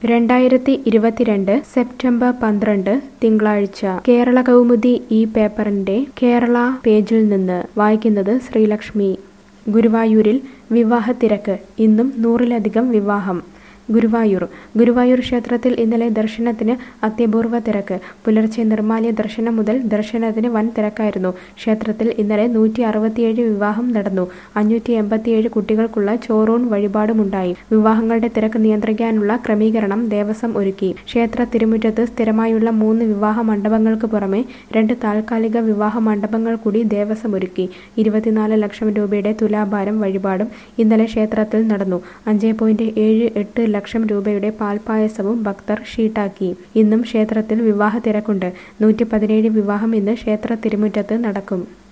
രണ്ടായിരത്തി ഇരുപത്തിരണ്ട് സെപ്റ്റംബർ പന്ത്രണ്ട് തിങ്കളാഴ്ച കേരള കൗമുദി ഈ പേപ്പറിന്റെ കേരള പേജിൽ നിന്ന് വായിക്കുന്നത് ശ്രീലക്ഷ്മി ഗുരുവായൂരിൽ വിവാഹ തിരക്ക് ഇന്നും നൂറിലധികം വിവാഹം ഗുരുവായൂർ ഗുരുവായൂർ ക്ഷേത്രത്തിൽ ഇന്നലെ ദർശനത്തിന് അത്യപൂർവ തിരക്ക് പുലർച്ചെ നിർമാല്യ ദർശനം മുതൽ ദർശനത്തിന് വൻ തിരക്കായിരുന്നു ക്ഷേത്രത്തിൽ ഇന്നലെ നൂറ്റി അറുപത്തിയേഴ് വിവാഹം നടന്നു അഞ്ഞൂറ്റി എൺപത്തിയേഴ് കുട്ടികൾക്കുള്ള ചോറൂൺ വഴിപാടുമുണ്ടായി വിവാഹങ്ങളുടെ തിരക്ക് നിയന്ത്രിക്കാനുള്ള ക്രമീകരണം ദേവസ്വം ഒരുക്കി ക്ഷേത്ര തിരുമുറ്റത്ത് സ്ഥിരമായുള്ള മൂന്ന് വിവാഹ മണ്ഡപങ്ങൾക്ക് പുറമെ രണ്ട് താൽക്കാലിക വിവാഹ മണ്ഡപങ്ങൾ കൂടി ദേവസ്വം ഒരുക്കി ഇരുപത്തിനാല് ലക്ഷം രൂപയുടെ തുലാഭാരം വഴിപാടും ഇന്നലെ ക്ഷേത്രത്തിൽ നടന്നു അഞ്ച് പോയിന്റ് ഏഴ് എട്ട് ലക്ഷം രൂപയുടെ പാൽപ്പായസവും ഭക്തർ ഷീട്ടാക്കി ഇന്നും ക്ഷേത്രത്തിൽ വിവാഹ തിരക്കുണ്ട് നൂറ്റി പതിനേഴ് വിവാഹം ഇന്ന് ക്ഷേത്ര തിരുമുറ്റത്ത് നടക്കും